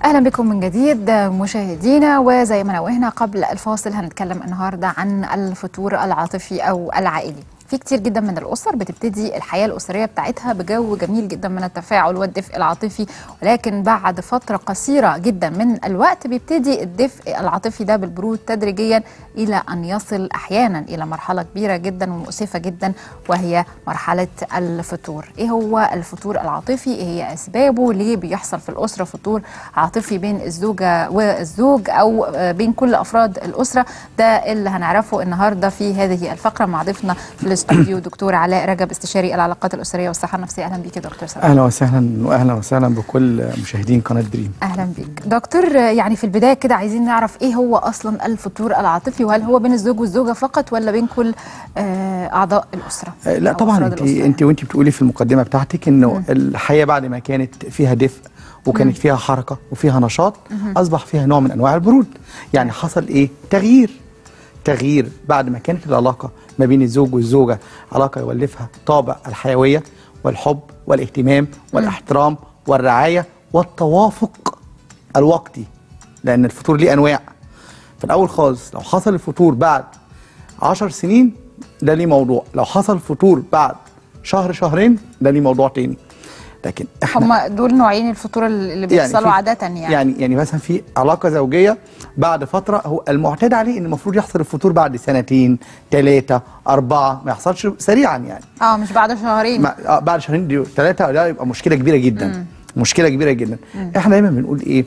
اهلا بكم من جديد مشاهدينا وزي ما نوهنا قبل الفاصل هنتكلم النهارده عن الفتور العاطفي او العائلي في كتير جدا من الاسر بتبتدي الحياه الاسريه بتاعتها بجو جميل جدا من التفاعل والدفء العاطفي ولكن بعد فتره قصيره جدا من الوقت بيبتدي الدفء العاطفي ده بالبرود تدريجيا الى ان يصل احيانا الى مرحله كبيره جدا ومؤسفه جدا وهي مرحله الفتور ايه هو الفتور العاطفي ايه هي اسبابه ليه بيحصل في الاسره فتور عاطفي بين الزوجه والزوج او بين كل افراد الاسره ده اللي هنعرفه النهارده في هذه الفقره مع ضيفنا في الاستوديو دكتور علاء رجب استشاري العلاقات الاسريه والصحه النفسيه اهلا بيك يا دكتور سلام اهلا وسهلا واهلا وسهلا بكل مشاهدين قناه دريم اهلا بيك دكتور يعني في البدايه كده عايزين نعرف ايه هو اصلا الفتور العاطفي وهل هو بين الزوج والزوجه فقط ولا بين كل آه اعضاء الاسره آه لا طبعا انت انت وانت بتقولي في المقدمه بتاعتك انه الحياه بعد ما كانت فيها دفء وكانت فيها حركه وفيها نشاط اصبح فيها نوع من انواع البرود يعني حصل ايه تغيير تغيير بعد ما كانت العلاقه ما بين الزوج والزوجه علاقه يولفها طابع الحيويه والحب والاهتمام والاحترام والرعايه والتوافق الوقتي لان الفتور ليه انواع في الاول خالص لو حصل الفتور بعد عشر سنين ده ليه موضوع لو حصل فتور بعد شهر شهرين ده ليه موضوع تاني لكن احنا هم دول نوعين الفطور اللي بيحصلوا يعني عاده يعني يعني يعني مثلا في علاقه زوجيه بعد فتره هو المعتاد عليه ان المفروض يحصل الفطور بعد سنتين ثلاثه اربعه ما يحصلش سريعا يعني اه مش بعد شهرين ما آه بعد شهرين دي ثلاثه ده يبقى مشكله كبيره جدا مم. مشكله كبيره جدا مم. احنا دايما بنقول ايه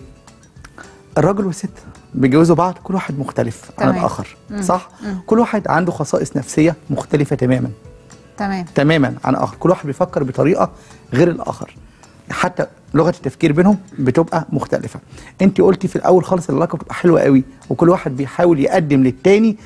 الراجل والست بيتجوزوا بعض كل واحد مختلف تمام. عن الاخر مم. صح مم. كل واحد عنده خصائص نفسيه مختلفه تماما تمام تماما عن اخر كل واحد بيفكر بطريقه غير الاخر حتى لغه التفكير بينهم بتبقى مختلفه انت قلتي في الاول خالص العلاقه بتبقى حلوه قوي وكل واحد بيحاول يقدم للتاني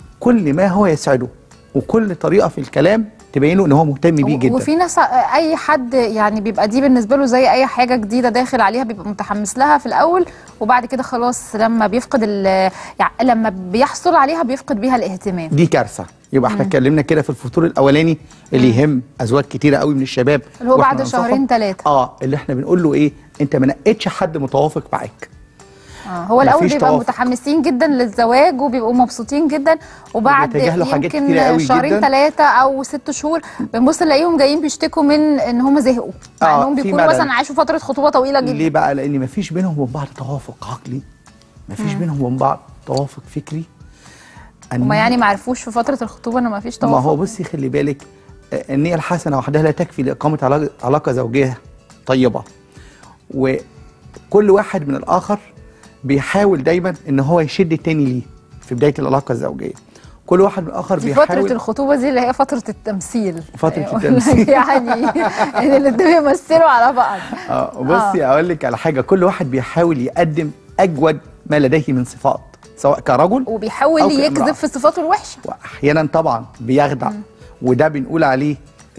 كل ما هو يسعده وكل طريقه في الكلام تبين له ان هو مهتم بيه جدا وفي ناس اي حد يعني بيبقى دي بالنسبه له زي اي حاجه جديده داخل عليها بيبقى متحمس لها في الاول وبعد كده خلاص لما بيفقد يعني لما بيحصل عليها بيفقد بيها الاهتمام دي كارثه يبقى احنا اتكلمنا كده في الفطور الاولاني اللي مم. يهم ازواج كتيره قوي من الشباب اللي هو بعد شهرين ثلاثه اه اللي احنا بنقول له ايه انت ما نقتش حد متوافق معاك آه هو الاول بيبقى توافق. متحمسين جدا للزواج وبيبقوا مبسوطين جدا وبعد يمكن شهرين ثلاثه او ست شهور بنبص نلاقيهم جايين بيشتكوا من ان هم زهقوا مع آه انهم بيكونوا مثلا عاشوا فتره خطوبه طويله جدا ليه بقى لان ما فيش بينهم وبين بعض توافق عقلي ما فيش بينهم وبين بعض توافق فكري هما يعني ما عرفوش في فتره الخطوبه ان ما فيش توافق ما هو بصي خلي بالك النيه الحسنه وحدها لا تكفي لاقامه علاقه زوجيه طيبه وكل واحد من الاخر بيحاول دايما ان هو يشد التاني ليه في بدايه العلاقه الزوجيه كل واحد من الاخر دي بيحاول فتره الخطوبه دي اللي هي فتره التمثيل فتره التمثيل يعني ان الاثنين بيمثلوا على بعض اه بصي اقول لك على حاجه كل واحد بيحاول يقدم اجود ما لديه من صفات سواء كرجل وبيحاول يكذب في صفاته الوحشه واحيانا طبعا بيخدع وده بنقول عليه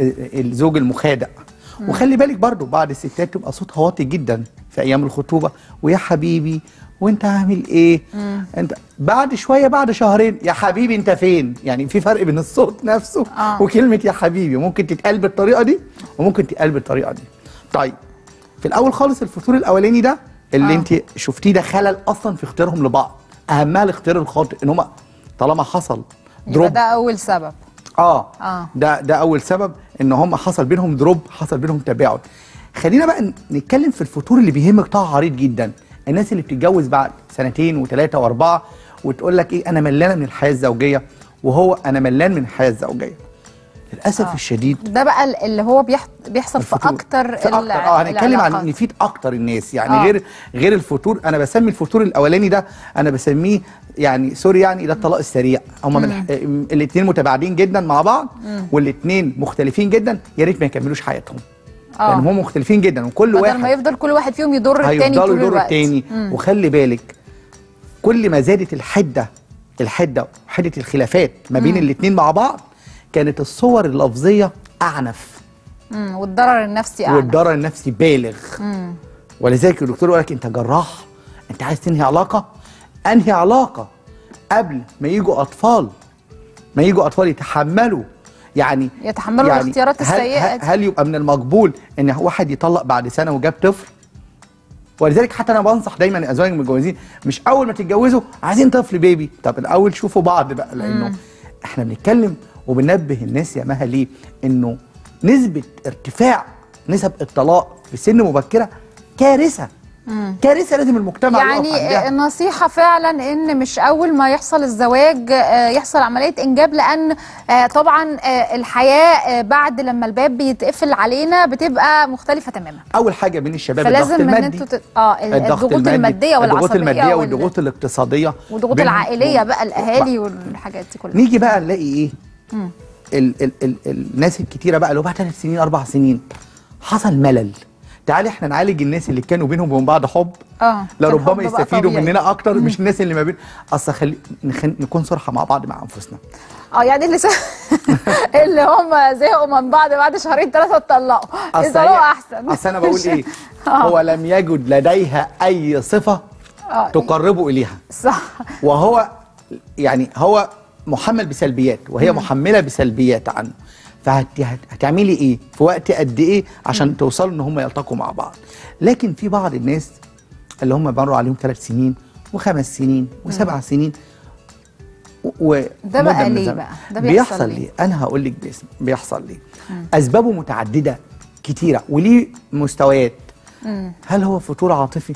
الزوج المخادع مم. وخلي بالك برضو بعض الستات تبقى صوتها واطي جدا في ايام الخطوبه ويا حبيبي وانت عامل ايه مم. انت بعد شويه بعد شهرين يا حبيبي انت فين يعني في فرق بين الصوت نفسه آه. وكلمه يا حبيبي ممكن تتقال بالطريقه دي وممكن تتقال بالطريقه دي طيب في الاول خالص الفطور الاولاني ده اللي آه. انت شفتيه ده خلل اصلا في اختيارهم لبعض اهمها الاختيار الخاطئ ان هم طالما حصل دروب ده اول سبب اه, آه. ده ده اول سبب ان هم حصل بينهم دروب حصل بينهم تباعد خلينا بقى نتكلم في الفطور اللي بيهم قطاع عريض جدا الناس اللي بتتجوز بعد سنتين وثلاثه واربعه وتقول لك ايه انا ملانه من الحياه الزوجيه وهو انا ملان من الحياه الزوجيه للاسف آه. الشديد ده بقى اللي هو بيحصل في اكتر في اكتر اه هنتكلم عن نفيد اكتر الناس يعني آه. غير غير الفطور انا بسمي الفطور الاولاني ده انا بسميه يعني سوري يعني ده الطلاق السريع هم من الاثنين متباعدين جدا مع بعض والاثنين مختلفين جدا يا ريت ما يكملوش حياتهم آه. لان هم مختلفين جدا وكل واحد ما يفضل كل واحد فيهم يضر الثاني طول يضر الثاني وخلي بالك كل ما زادت الحده الحده وحده الخلافات ما بين الاثنين مع بعض كانت الصور اللفظيه اعنف امم والضرر النفسي اعنف والضرر النفسي بالغ امم ولذلك الدكتور يقول لك انت جراح انت عايز تنهي علاقه انهي علاقه قبل ما يجوا اطفال ما يجوا اطفال يتحملوا يعني يتحملوا يعني الاختيارات هل السيئه هل, هل يبقى من المقبول ان واحد يطلق بعد سنه وجاب طفل ولذلك حتى انا بنصح دايما الازواج المتجوزين مش اول ما تتجوزوا عايزين طفل بيبي طب الاول شوفوا بعض بقى لانه احنا بنتكلم وبننبه الناس يا مها ليه انه نسبه ارتفاع نسب الطلاق في سن مبكره كارثه كارثه لازم المجتمع يقف يعني عندها. النصيحة فعلا ان مش اول ما يحصل الزواج آه، يحصل عملية انجاب لان آه، طبعا آه، الحياة آه، بعد لما الباب بيتقفل علينا بتبقى مختلفة تماما اول حاجه بين الشباب الضغط فلازم ان المادي انتوا تت... اه ال- الضغوط المادية والعصبية الضغوط الماديه وال- والضغوط الاقتصاديه والضغوط بينهم- العائلية بقى الاهالي والحاجات دي كلها نيجي بقى نلاقي ايه ال ال ال الناس الكتيره بقى اللي هو بعد ثلاث سنين اربع سنين حصل ملل تعالي احنا نعالج الناس اللي كانوا بينهم وبين بعض حب اه لربما الحب بقى يستفيدوا طبيعي. مننا اكتر مش الناس اللي ما بين اصل خلي نخ... نكون صراحه مع بعض مع انفسنا اه يعني اللي س... اللي هم زهقوا من بعض بعد شهرين ثلاثة اتطلقوا أصل يطلقوا هي- احسن اصل انا بقول ايه آه. هو لم يجد لديها اي صفه آه. تقربه اليها صح وهو يعني هو محمل بسلبيات وهي محمله بسلبيات عنه فهتعملي ايه في وقت قد ايه عشان توصلوا ان هم يلتقوا مع بعض لكن في بعض الناس اللي هم مروا عليهم ثلاث سنين وخمس سنين وسبع سنين و- و ده بقى مدة من ليه الزمن. بقى؟ ده بيحصل بيحصل ليه؟ ليه انا هقول لك باسم بيحصل ليه اسبابه متعدده كتيره وليه مستويات هل هو فتور عاطفي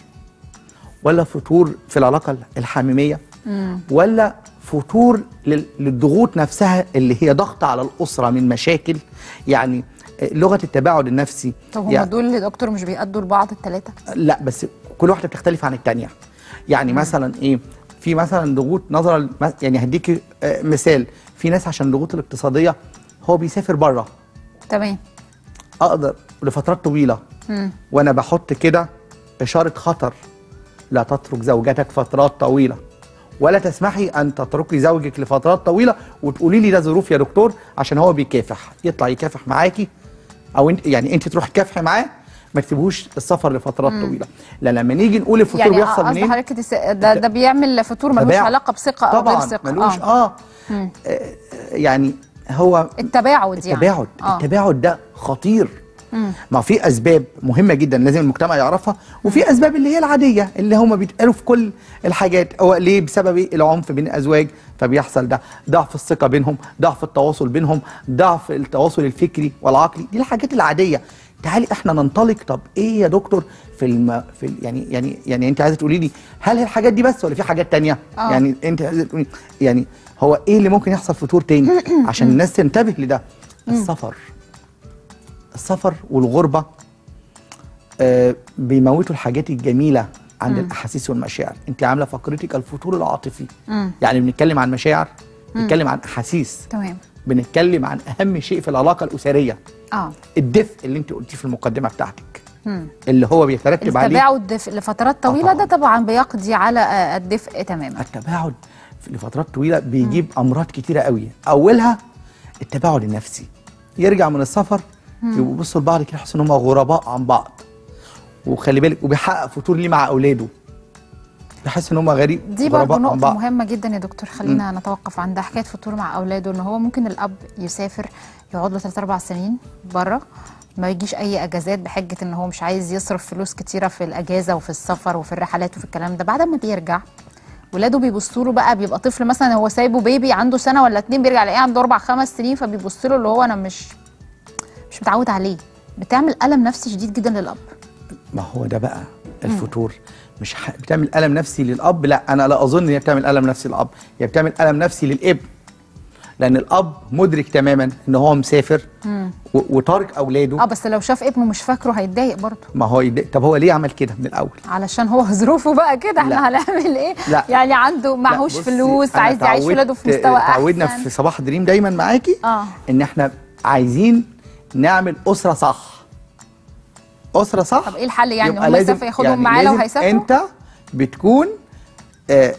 ولا فتور في العلاقه الحميميه ولا فتور لل- للضغوط نفسها اللي هي ضغط على الاسره من مشاكل يعني لغه التباعد النفسي طب هم يعني دول يا دكتور مش بيأدوا لبعض الثلاثة لا بس كل واحده بتختلف عن الثانيه يعني مثلا ايه في مثلا ضغوط نظرا لم- يعني هديكي آه، مثال في ناس عشان الضغوط الاقتصاديه هو بيسافر بره تمام اقدر لفترات طويله وانا بحط كده اشاره خطر لا تترك زوجتك فترات طويله ولا تسمحي ان تتركي زوجك لفترات طويله وتقولي لي ده ظروف يا دكتور عشان هو بيكافح يطلع يكافح معاكي او انت يعني انت تروحي تكافحي معاه ما تسيبوش السفر لفترات طويله لا لما نيجي نقول الفطور يعني بيحصل قصد منين حضرتك تس- ده ده بيعمل فطور ملوش تباعد. علاقة بثقة أو غير طبعا ثقة ملوش آه. اه, آه يعني هو التباعد يعني التباعد آه. التباعد ده خطير ما في اسباب مهمه جدا لازم المجتمع يعرفها وفي اسباب اللي هي العاديه اللي هم بيتقالوا في كل الحاجات هو ليه بسبب إيه؟ العنف بين الازواج فبيحصل ده ضعف الثقه بينهم ضعف التواصل بينهم ضعف التواصل الفكري والعقلي دي الحاجات العاديه تعالي احنا ننطلق طب ايه يا دكتور في الم... في ال... يعني يعني يعني انت عايزه تقولي لي هل هي الحاجات دي بس ولا في حاجات تانية آه. يعني انت عايزه تقولي يعني هو ايه اللي ممكن يحصل فطور تاني عشان الناس تنتبه لده السفر السفر والغربة آه بيموتوا الحاجات الجميلة عند الأحاسيس والمشاعر أنت عاملة فقرتك الفتور العاطفي يعني بنتكلم عن مشاعر بنتكلم عن أحاسيس تمام بنتكلم عن أهم شيء في العلاقة الأسرية اه الدفء اللي أنت قلتيه في المقدمة بتاعتك اللي هو بيترتب عليه التباعد ف- لفترات طويلة طبعاً. ده طبعا بيقضي على آه، الدفء تماما التباعد في- لفترات طويله بيجيب امراض كتيره قوي اولها التباعد النفسي يرجع من السفر يبصوا لبعض كده يحسوا ان هم غرباء عن بعض وخلي بالك وبيحقق فتور ليه مع اولاده بيحس ان هم غريب دي برضه غرباء عن نقطة بعض مهمة جدا يا دكتور خلينا نتوقف عند حكاية فطور مع أولاده إن هو ممكن الأب يسافر يقعد له ثلاث أربع سنين بره ما يجيش أي أجازات بحجة إن هو مش عايز يصرف فلوس كتيرة في الأجازة وفي السفر وفي الرحلات وفي الكلام ده بعد ما بيرجع ولاده بيبصوا له بقى بيبقى طفل مثلا هو سايبه بيبي عنده سنة ولا اتنين بيرجع يلاقيه عنده أربع خمس سنين فبيبص له اللي هو أنا مش مش متعود عليه بتعمل ألم نفسي شديد جدا للأب ما هو ده بقى الفتور مش ح... بتعمل الم نفسي للاب لا انا لا اظن ان هي بتعمل الم نفسي للاب هي بتعمل الم نفسي للابن لان الاب مدرك تماما ان هو مسافر و... وتارك اولاده اه بس لو شاف ابنه مش فاكره هيتضايق برضه ما هو يد... طب هو ليه عمل كده من الاول علشان هو ظروفه بقى كده احنا لا. هنعمل ايه لا. يعني عنده معهوش لا، بصي، فلوس أنا عايز يعيش اتعودت- ولاده في مستوى احسن اتعودنا في صباح دريم دايما معاكي آه. ان احنا عايزين نعمل اسره صح اسره صح طب إيه الحل يعني؟ يبقى هم لازم- يسافر- ياخدهم معاه لو لازم هيسافروا؟ انت بتكون آه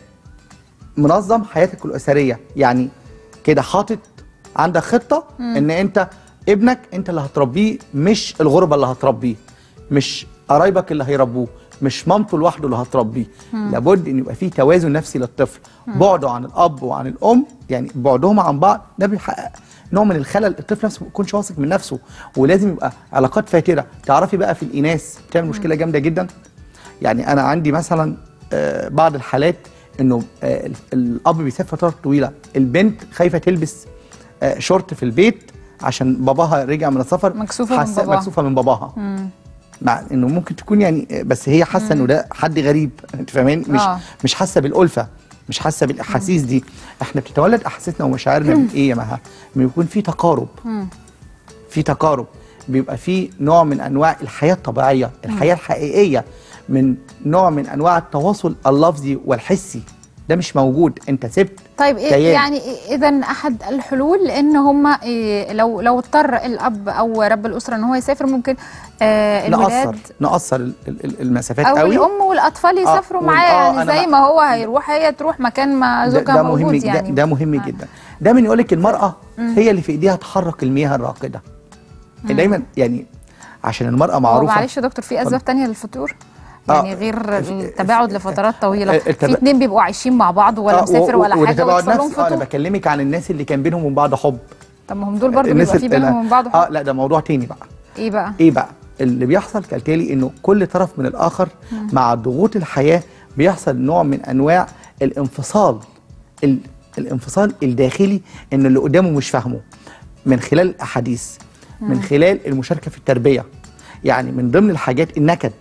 منظم حياتك الاسريه يعني كده حاطط عندك خطه ان انت ابنك انت اللي هتربيه مش الغربه اللي هتربيه مش قرايبك اللي هيربوه مش مامته لوحده اللي هتربيه لابد ان يبقى في توازن نفسي للطفل بعده عن الاب وعن الام يعني بعدهم عن بعض ده بيحقق نوع من الخلل الطفل نفسه ما بيكونش واثق من نفسه ولازم يبقى علاقات فاتره تعرفي بقى في الاناث بتعمل مشكله جامده جدا يعني انا عندي مثلا آه، بعض الحالات انه آه، ال- الاب بيسافر فترات طويله البنت خايفه تلبس آه، شورت في البيت عشان باباها رجع من السفر مكسوفة من حاسة- باباها. مكسوفه من باباها مع انه ممكن تكون يعني آه، بس هي حاسه انه ده حد غريب انت فاهمين مش آه. مش حاسه بالالفه مش حاسه بالاحاسيس دي احنا بتتولد احاسيسنا ومشاعرنا من ايه يا مها من يكون في تقارب في تقارب بيبقى في نوع من انواع الحياه الطبيعيه الحياه الحقيقيه من نوع من انواع التواصل اللفظي والحسي ده مش موجود انت سبت طيب إيه كيان. يعني اذا احد الحلول ان هم إيه لو لو اضطر الاب او رب الاسره ان هو يسافر ممكن آه الولاد نقصر نقصر ال- ال- المسافات او قوي الام والاطفال يسافروا وال- معاه آه، يعني أنا زي مع- ما هو هيروح هي تروح مكان ما ده, زوجها ده مهم موجود ده, يعني ده مهم آه. جدا ده من يقول لك المراه هي اللي في ايديها تحرك المياه الراكده دايما يعني عشان المراه هو معروفه معلش يا دكتور في اسباب تانية للفتور آه، يعني غير التباعد لفترات طويله التبا- في اتنين بيبقوا عايشين مع بعض ولا آه، مسافر و- ولا و- حاجه وده تباعد ويحصل لهم نفسي. آه، انا فتور بكلمك عن الناس اللي كان بينهم وبين بعض حب طب ما هم دول برضه الناس بيبقى في اللي- بينهم وبين بعض اه حب. لا ده موضوع تاني بقى ايه بقى ايه بقى اللي بيحصل كالتالي انه كل طرف من الاخر مع ضغوط الحياه بيحصل نوع من انواع الانفصال ال... الانفصال الداخلي ان اللي قدامه مش فاهمه من خلال الاحاديث من خلال المشاركه في التربيه يعني من ضمن الحاجات النكد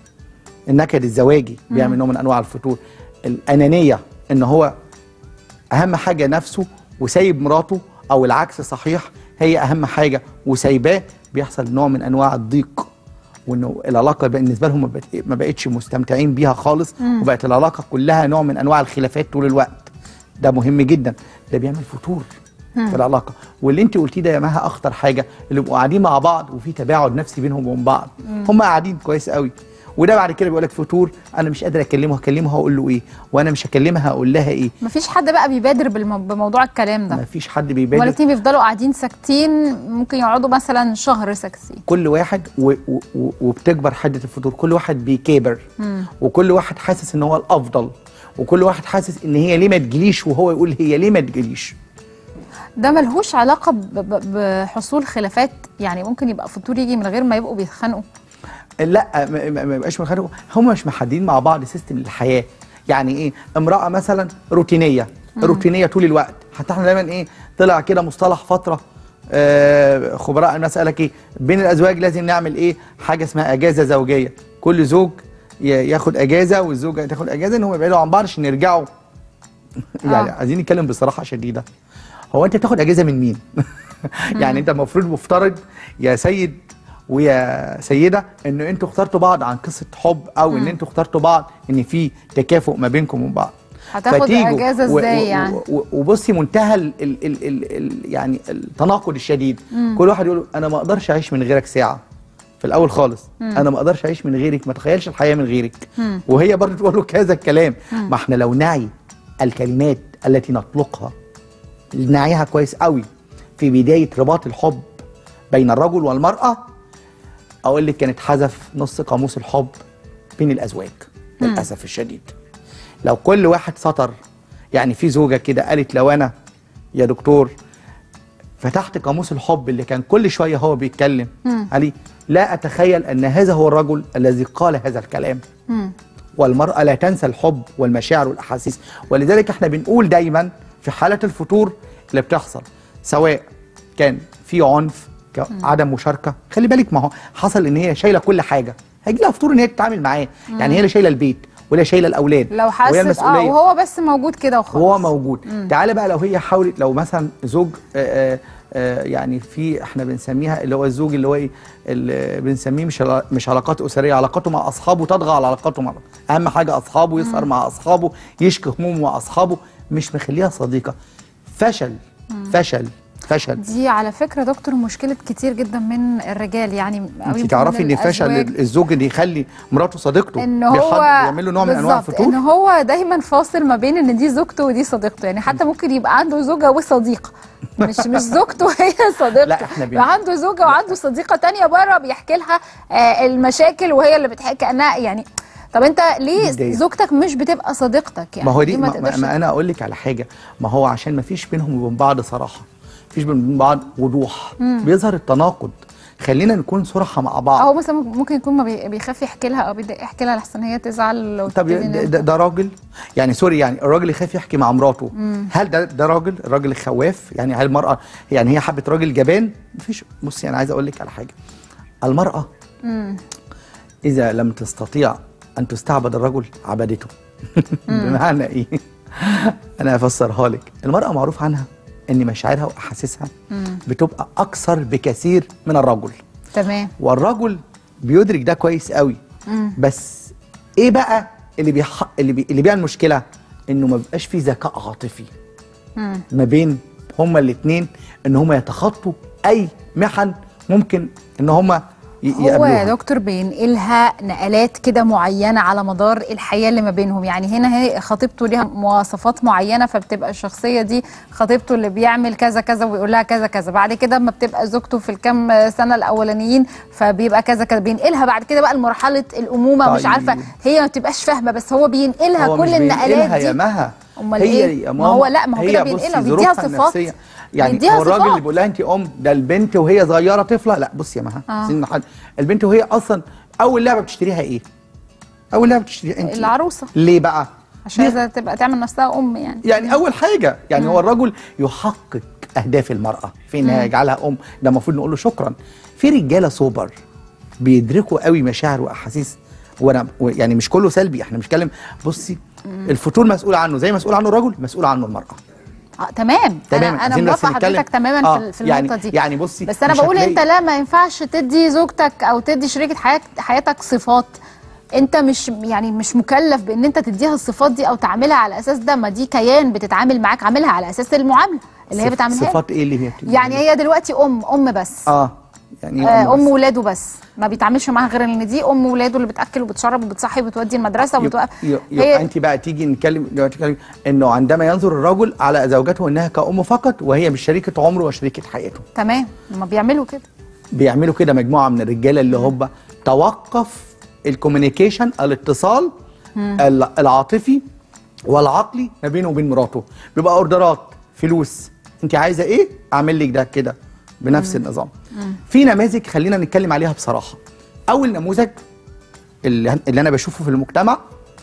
النكد الزواجي بيعمل نوع من انواع الفتور الانانيه ان هو اهم حاجه نفسه وسايب مراته او العكس صحيح هي اهم حاجه وسايباه بيحصل نوع من انواع الضيق وانه العلاقه بالنسبه لهم ما بقت- ما بقتش مستمتعين بيها خالص وبقت العلاقه كلها نوع من انواع الخلافات طول الوقت ده مهم جدا ده بيعمل فتور في العلاقه واللي انت قلتيه ده يا مها اخطر حاجه اللي بيبقوا قاعدين مع بعض وفي تباعد نفسي بينهم وبين بعض هم قاعدين كويس قوي وده بعد كده بيقول لك فتور انا مش قادر اكلمه هكلمه هقول له ايه وانا مش هكلمها هقول لها ايه مفيش حد بقى بيبادر بالمو... بموضوع الكلام ده ما فيش حد هما بيبادر الاتنين بيفضلوا قاعدين ساكتين ممكن يقعدوا مثلا شهر ساكتين كل واحد و و و وبتكبر حده الفتور كل واحد بيكابر وكل واحد حاسس ان هو الافضل وكل واحد حاسس ان هي ليه ما تجيليش وهو يقول هي ليه ما تجيليش ده ملهوش علاقة ب... ب... بحصول خلافات يعني ممكن يبقى فطور يجي من غير ما يبقوا بيتخانقوا لا ما- ما ما يبقاش مخانقوا هم مش محددين مع بعض سيستم الحياه يعني ايه امراه مثلا روتينيه روتينيه طول الوقت حتى احنا دايما ايه طلع كده مصطلح فتره آه خبراء الناس قال لك ايه بين الازواج لازم نعمل ايه حاجه اسمها اجازه زوجيه كل زوج ي- ياخد اجازه والزوجه تاخد اجازه ان هم يبعدوا عن بعض عشان يرجعوا يعني آه. عايزين نتكلم بصراحه شديده هو انت بتاخد اجازه من مين يعني انت المفروض مفترض يا سيد ويا سيده ان انتوا اخترتوا بعض عن قصه حب او ان انتوا اخترتوا بعض ان في تكافؤ ما بينكم وبين بعض هتاخد فتيجوا أجازة و- إزاي و- يعني؟ و- وبصي منتهى ال ال ال ال ال يعني التناقض الشديد كل واحد يقول انا ما اقدرش اعيش من غيرك ساعه في الاول خالص انا ما اقدرش اعيش من غيرك ما تخيلش الحياه من غيرك وهي برضه تقول له كذا الكلام ما احنا لو نعي الكلمات التي نطلقها نعيها كويس قوي في بدايه رباط الحب بين الرجل والمراه اقول لك كانت حذف نص قاموس الحب بين الازواج للاسف الشديد لو كل واحد سطر يعني في زوجه كده قالت لو انا يا دكتور فتحت قاموس الحب اللي كان كل شويه هو بيتكلم عليه لا اتخيل ان هذا هو الرجل الذي قال هذا الكلام والمرأة لا تنسى الحب والمشاعر والأحاسيس ولذلك احنا بنقول دايما في حالة الفتور اللي بتحصل سواء كان في عنف ك- عدم مشاركة خلي بالك ما هو حصل ان هي شايلة كل حاجة هيجي لها فتور ان هي تتعامل معاه يعني هي اللي شايلة البيت ولا شايلة الأولاد لو وهي حست اه المسؤولية. وهو بس موجود كده وخلاص وهو موجود تعالى بقى لو هي حاولت لو مثلا زوج آه، آه، آه، يعني في احنا بنسميها اللي هو الزوج اللي هو ايه اللي بنسميه مش علا- مش علاقات اسريه علاقاته مع اصحابه تطغى على علاقاته مع اهم حاجه اصحابه يسهر مع اصحابه يشكي همومه مع اصحابه مش مخليها صديقه فشل فشل فشل دي على فكرة دكتور مشكلة كتير جدا من الرجال يعني أو يمكن انت من تعرفي ان فشل الأزواج. الزوج اللي يخلي مراته صديقته ان هو بيحد- بيعمل له نوع من انواع بالظبط، الفتور ان هو دايما فاصل ما بين ان دي زوجته ودي صديقته يعني حتى ممكن يبقى عنده زوجه وصديقه مش مش زوجته هي صديقته لا، إحنا بن- يبقى عنده زوجه وعنده صديقه تانية بره بيحكي لها آه المشاكل وهي اللي بتحكي كانها يعني طب انت ليه متضايق. زوجتك مش بتبقى صديقتك يعني ما هو دي ليه ما, تقدرش ما, ما انا اقول لك على حاجه ما هو عشان ما فيش بينهم وبين بعض صراحه فيش بينهم وبين بعض وضوح بيظهر التناقض خلينا نكون صراحه مع بعض او مثلا ممكن يكون ما بي- بيخاف يحكي لها او بيضايق يحكي لها لحسن هي تزعل لو طب تبتدي ده, إن- ده, ده راجل يعني سوري يعني الراجل يخاف يحكي مع مراته هل ده ده راجل الراجل خواف يعني هل المراه يعني هي حبت راجل جبان مفيش بصي انا عايز اقول لك على حاجه المراه اذا لم تستطيع ان تستعبد الرجل عبدته بمعنى ايه انا افسرها لك المراه معروف عنها ان مشاعرها واحاسيسها بتبقى اكثر بكثير من الرجل تمام والرجل بيدرك ده كويس قوي بس ايه بقى اللي بيح... اللي, بي... اللي بيعمل مشكله انه ما بيبقاش فيه ذكاء عاطفي ما بين هما الاثنين ان هما يتخطوا اي محن ممكن ان هما ي... هو يا يقابلوها دكتور بينقلها نقلات كده معينه على مدار الحياه اللي ما بينهم يعني هنا هي خطيبته ليها مواصفات معينه فبتبقى الشخصيه دي خطيبته اللي بيعمل كذا كذا ويقول لها كذا كذا بعد كده اما بتبقى زوجته في الكام سنه الاولانيين فبيبقى كذا كذا بينقلها بعد كده بقى لمرحله الامومه مش طيب. عارفه هي ما بتبقاش فاهمه بس هو بينقلها هو كل مش النقلات بينقلها دي يا مها أمال هي إيه؟ يا ما هو ماما لا، ما هو هي كده بصي بينقلها، ظروفها بيديها صفات. النفسية. يعني بيديها هو الراجل صفات. اللي بيقول لها انت ام ده البنت وهي صغيره طفله لا بصي يا مها آه. سن حد البنت وهي اصلا اول لعبه بتشتريها ايه؟ اول لعبه بتشتريها انت العروسه ليه بقى؟ عشان ليه؟ عايزه تبقى تعمل نفسها ام يعني يعني اول حاجه يعني هو الرجل يحقق اهداف المراه في انها يجعلها ام ده المفروض نقول له شكرا في رجاله سوبر بيدركوا قوي مشاعر واحاسيس وانا يعني مش كله سلبي احنا مش بنتكلم بصي الفتور مسؤول عنه زي مسؤول عنه الرجل مسؤول عنه المراه آه تمام تمام، انا انا عايزين بس موافقه نتكلم. حضرتك تماما آه، في ال- في يعني- النقطه دي يعني بصي، بس انا مش بقول هتلاقي- انت لا ما ينفعش تدي زوجتك او تدي شريكه حياتك حياتك صفات انت مش يعني مش مكلف بان انت تديها الصفات دي او تعاملها على اساس ده ما دي كيان بتتعامل معاك عاملها على اساس المعامله اللي هي صف- بتعملها لك. صفات ايه اللي هي بتدي؟ يعني هي دلوقتي ام ام بس اه يعني آه ام بس. ولاده بس ما بيتعاملش معاها غير ان دي ام ولاده اللي بتاكل وبتشرب وبتصحي وبتودي المدرسه يبقى, وبتوقف يبقى انت بقى تيجي نتكلم دلوقتي نتكلم انه عندما ينظر الرجل على زوجته انها كأم فقط وهي مش شريكه عمره وشريكه حياته تمام ما بيعملوا كده بيعملوا كده مجموعه من الرجاله اللي هم توقف الكوميونيكيشن الاتصال الع- العاطفي والعقلي ما بينه وبين مراته بيبقى اوردرات فلوس انت عايزه ايه اعمل لك ده كده بنفس النظام في نماذج خلينا نتكلم عليها بصراحه اول نموذج اللي, اللي انا بشوفه في المجتمع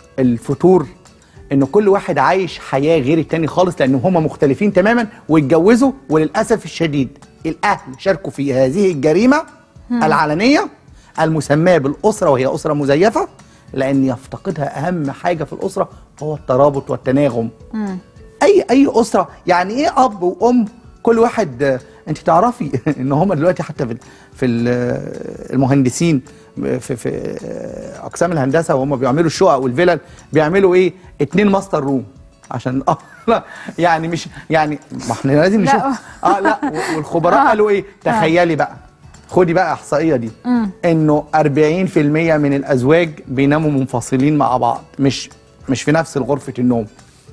الفتور ان كل واحد عايش حياه غير التاني خالص لان هم مختلفين تماما واتجوزوا وللاسف الشديد الاهل شاركوا في هذه الجريمه العلنيه المسماه بالاسره وهي اسره مزيفه لان يفتقدها اهم حاجه في الاسره هو الترابط والتناغم اي اي اسره يعني ايه اب وام كل واحد آه، انت تعرفي ان هم دلوقتي حتى في ال- في ال- المهندسين في في آه، اقسام الهندسه وهم بيعملوا الشقق والفلل بيعملوا ايه اتنين ماستر روم عشان اه لا يعني مش يعني ما احنا لازم لا. نشوف اه لا و- والخبراء آه. قالوا ايه تخيلي بقى خدي بقى احصائيه دي انه 40% من الازواج بيناموا منفصلين مع بعض مش مش في نفس غرفه النوم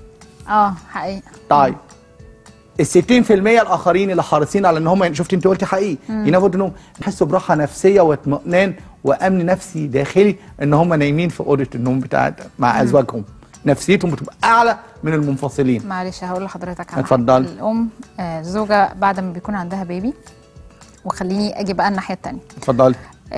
اه حقيقي طيب ال 60% الاخرين اللي حريصين على ان هم شفت انت قلتي حقيقي يناموا انهم يحسوا براحه نفسيه واطمئنان وامن نفسي داخلي ان هم نايمين في اوضه النوم بتاعت مع ازواجهم نفسيتهم بتبقى اعلى من المنفصلين معلش هقول لحضرتك على اتفضلي. حاجة. الام آه، زوجة بعد ما بيكون عندها بيبي وخليني اجي بقى الناحيه الثانيه اتفضلي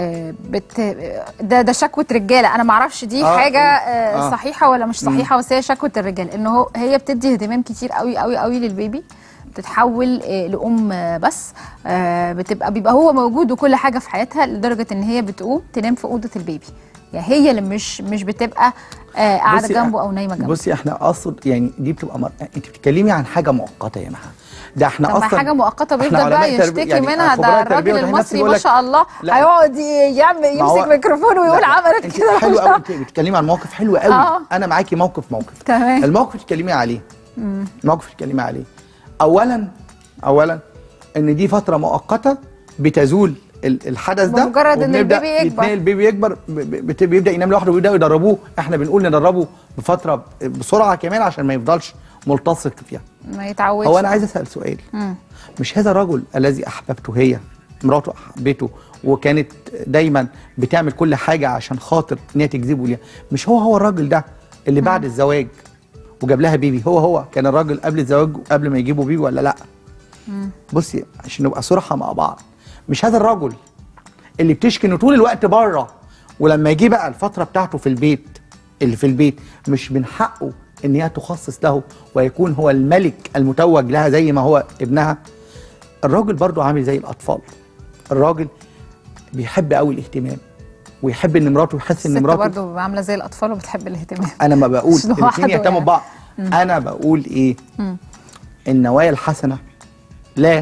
بت ده ده شكوى رجاله انا ما اعرفش دي آه، حاجه آه آه. صحيحه ولا مش صحيحه بس هي شكوى الرجال ان هو هي بتدي اهتمام كتير قوي قوي قوي للبيبي بتتحول آه، لام آه، بس آه، بتبقى بيبقى هو موجود وكل حاجه في حياتها لدرجه ان هي بتقوم تنام في اوضه البيبي يعني هي اللي مش مش بتبقى آه، قاعده بصي، جنبه او نايمه جنبه بصي احنا اقصد يعني دي بتبقى مر... انت بتتكلمي عن حاجه مؤقته يا مها ده احنا طب ما اصلا حاجه مؤقته إحنا بيفضل بقى علماء تربية- يشتكي يعني منها خبراء ده التربية الراجل والعلم النفسي المصري بيقول ما لك- شاء الله لا. هيقعد ي- يعمل ما هو- يمسك ميكروفون ويقول لا، عملت انت كده حلو ومش قوي عارف. انت بتتكلمي عن موقف حلو قوي آه. انا معاكي موقف موقف تمام. الموقف اللي بتتكلمي عليه الموقف اللي بتتكلمي عليه اولا اولا ان دي فتره مؤقته بتزول ال- الحدث ده بمجرد إن وبنبدأ البيبي يكبر. يتنقل البيبي يكبر ب- ب- بت- بيبدا ينام لوحده ويبداوا يدربوه احنا بنقول ندربه بفتره بسرعه كمان عشان ما يفضلش ملتصق فيها ما يتعودش هو انا عايز اسال سؤال مش هذا الرجل الذي احببته هي مراته احبته وكانت دايما بتعمل كل حاجه عشان خاطر ان هي تجذبه ليها مش هو هو الراجل ده اللي بعد الزواج وجاب لها بيبي هو هو كان الراجل قبل الزواج قبل ما يجيبوا بيبي ولا لا بصي عشان نبقى صراحه مع بعض مش هذا الرجل اللي بتشكي انه طول الوقت بره ولما يجي بقى الفتره بتاعته في البيت اللي في البيت مش من حقه ان هي تخصص له ويكون هو الملك المتوج لها زي ما هو ابنها الراجل برضو عامل زي الاطفال الراجل بيحب قوي الاهتمام ويحب ان مراته يحس ان الست مراته برضه عامله زي الاطفال وبتحب الاهتمام انا ما بقول مش لوحده الاثنين يهتموا يعني. ببعض انا بقول ايه النوايا الحسنه لا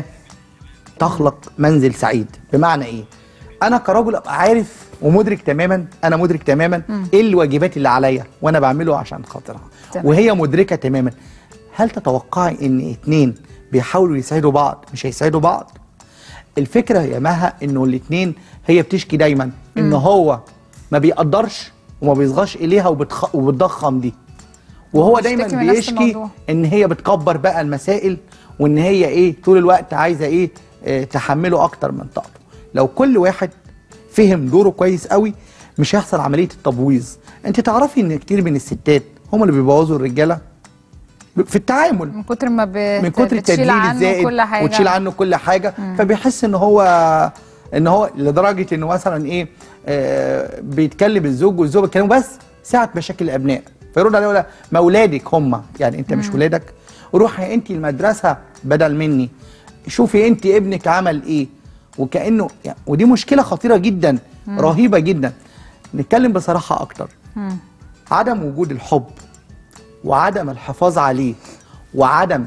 تخلق منزل سعيد بمعنى ايه انا كرجل ابقى عارف ومدرك تماما انا مدرك تماما ايه الواجبات اللي عليا وانا بعمله عشان خاطرها تمام. وهي مدركه تماما هل تتوقعي ان اتنين بيحاولوا يساعدوا بعض مش هيساعدوا بعض الفكره يا مها انه الاتنين هي بتشكي دايما ان هو ما بيقدرش وما بيصغاش اليها وبتخ... وبتضخم دي وهو بيشتكي دايما من نفس بيشكي الموضوع. ان هي بتكبر بقى المسائل وان هي ايه طول الوقت عايزه ايه آه تحمله اكتر من طاقته لو كل واحد فهم دوره كويس قوي مش هيحصل عمليه التبويظ انت تعرفي ان كتير من الستات هم اللي بيبوظوا الرجاله في التعامل من كتر ما بت... من كتر بتشيل التدليل عنه الزائد كل حاجه وتشيل عنه كل حاجه فبيحس ان هو ان هو لدرجه انه مثلا ايه آه بيتكلم الزوج والزوج بيتكلموا بس ساعه مشاكل الابناء فيرد عليه يقول لها، ما اولادك هم يعني انت مش ولادك روحي انت المدرسه بدل مني شوفي انت ابنك عمل ايه وكانه يعني ودي مشكله خطيره جدا رهيبه جدا نتكلم بصراحه اكتر عدم وجود الحب وعدم الحفاظ عليه وعدم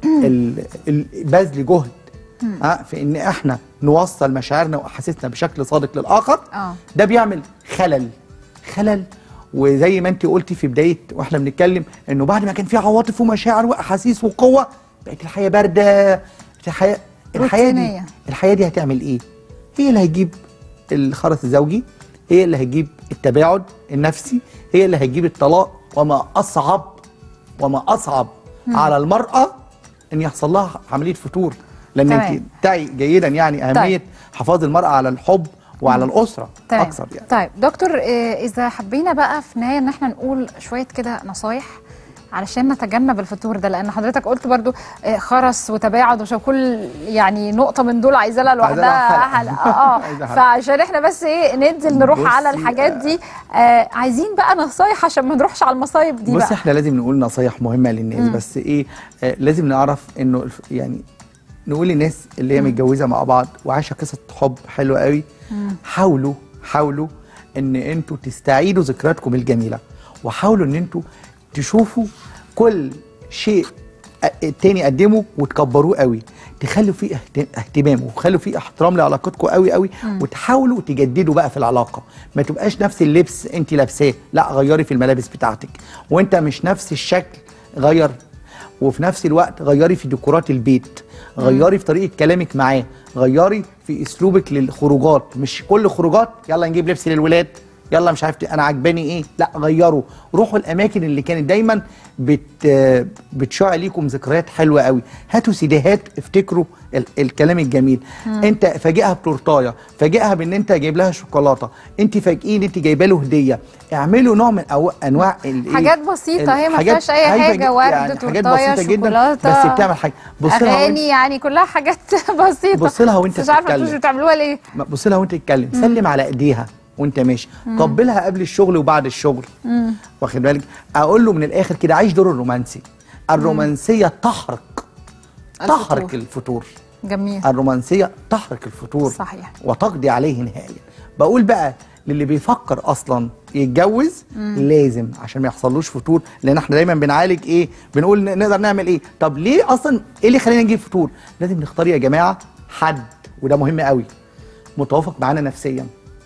ال- ال- بذل جهد ها في ان احنا نوصل مشاعرنا واحاسيسنا بشكل صادق للاخر آه. ده بيعمل خلل خلل وزي ما انت قلتي في بدايه واحنا بنتكلم انه بعد ما كان في عواطف ومشاعر واحاسيس وقوه بقت الحياه بارده بقت الحياه الحياه دي روتينية. الحياه دي هتعمل ايه؟ هي اللي هيجيب الخرس الزوجي هي اللي هتجيب التباعد النفسي هي اللي هتجيب الطلاق وما اصعب وما اصعب على المراه ان يحصل لها عمليه فتور لان تمام. انت تعي جيدا يعني اهميه طيب. حفاظ المراه على الحب وعلى الاسره تمام. اكثر يعني طيب دكتور آه، اذا حبينا بقى في النهايه ان احنا نقول شويه كده نصايح علشان نتجنب الفطور ده لان حضرتك قلت برضو آه، خرس وتباعد وشو كل يعني نقطه من دول عايزه لها عايزة لها لوحدها حلقة. حلقه اه عايزة حلقة. فعشان احنا بس ايه ننزل نروح بصي، على الحاجات دي آه عايزين بقى نصايح عشان ما نروحش على المصايب دي بصي بقى احنا لازم نقول نصايح مهمه للناس بس ايه آه لازم نعرف انه الف- يعني نقول للناس اللي هي متجوزه مع بعض وعايشه قصه حب حلوه قوي حاولوا حاولوا ان انتوا تستعيدوا ذكرياتكم الجميله وحاولوا ان انتوا تشوفوا كل شيء أ- التاني قدمه وتكبروه قوي تخلوا فيه اهت- اهتمام وخلوا فيه احترام لعلاقتكم قوي قوي وتحاولوا تجددوا بقى في العلاقه ما تبقاش نفس اللبس انت لابساه لا غيري في الملابس بتاعتك وانت مش نفس الشكل غير وفي نفس الوقت غيري في ديكورات البيت غيري في طريقه كلامك معاه غيري في اسلوبك للخروجات مش كل خروجات يلا نجيب لبس للولاد يلا مش عارف انا عجباني ايه لا غيروا روحوا الاماكن اللي كانت دايما بت بتشع ليكم ذكريات حلوه قوي هاتوا سيديهات افتكروا ال الكلام الجميل انت فاجئها بتورتايه فاجئها بان انت جايب لها شوكولاته انت فاجئيه ان انت جايبه له هديه اعملوا نوع من أو انواع ال- إيه؟ حاجات بسيطة، هي ما الحاجات فيهاش أي هايفة حاجة، جدا، ورد، يعني حاجات تورتاية، بسيطه جدا شوكولاتة، بس بتعمل حاجه بص لها وانت اغاني يعني كلها حاجات بسيطه بص لها وانت بس مش عارفه بتتكلم. انتوا بتعملوها ليه بص لها وانت تتكلم سلم على ايديها وانت ماشي قبلها قبل الشغل وبعد الشغل واخد بالك اقول له من الاخر كده عيش دور الرومانسي الرومانسيه تحرق تحرق الفطور. الفتور جميل الرومانسيه تحرق الفتور صحيح. وتقضي عليه نهائيا بقول بقى للي بيفكر اصلا يتجوز لازم عشان ما يحصلوش فتور لان احنا دايما بنعالج ايه بنقول ن- نقدر نعمل ايه طب ليه اصلا ايه اللي يخلينا نجيب فتور لازم نختار يا جماعه حد وده مهم قوي متوافق معانا نفسيا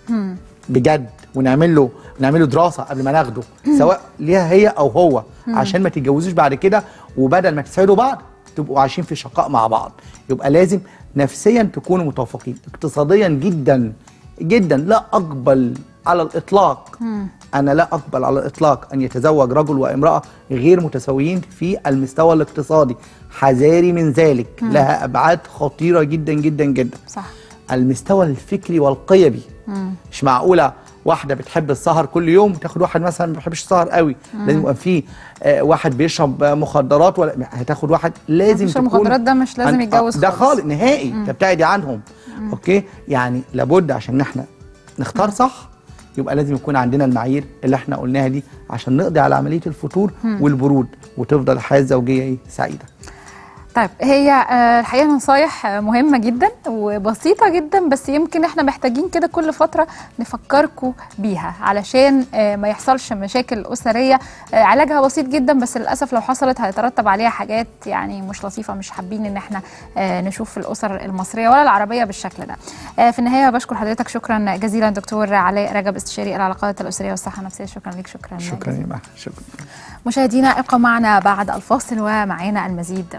بجد ونعمل له نعمل له دراسه قبل ما ناخده سواء ليها هي او هو عشان ما تتجوزوش بعد كده وبدل ما تساعدوا بعض تبقوا عايشين في شقاء مع بعض يبقى لازم نفسيا تكونوا متوافقين اقتصاديا جدا جدا لا اقبل على الاطلاق انا لا اقبل على الاطلاق ان يتزوج رجل وامراه غير متساويين في المستوى الاقتصادي حذاري من ذلك لها ابعاد خطيره جدا جدا جدا صح المستوى الفكري والقيمي مش معقوله واحده بتحب السهر كل يوم تاخد واحد مثلا ما بيحبش السهر قوي لازم يبقى في آه، واحد بيشرب آه، مخدرات ولا هتاخد واحد لازم مفيش تكون المخدرات ده مش لازم عن- يتجوز ده خالص. خالص نهائي تبتعدي عنهم اوكي يعني لابد عشان احنا نختار صح يبقى لازم يكون عندنا المعايير اللي احنا قلناها دي عشان نقضي على عمليه الفتور والبرود وتفضل الحياه الزوجيه ايه سعيده طيب هي آه، الحقيقه نصايح آه، مهمه جدا وبسيطه جدا بس يمكن احنا محتاجين كده كل فتره نفكركم بيها علشان آه، ما يحصلش مشاكل اسريه آه، علاجها بسيط جدا بس للاسف لو حصلت هيترتب عليها حاجات يعني مش لطيفه مش حابين ان احنا آه، نشوف الاسر المصريه ولا العربيه بالشكل ده آه، في النهايه بشكر حضرتك شكرا جزيلا دكتور علاء رجب استشاري العلاقات الاسريه والصحه النفسيه شكرا لك شكرا شكرا يا مها شكرا مشاهدينا ابقوا معنا بعد الفاصل ومعانا المزيد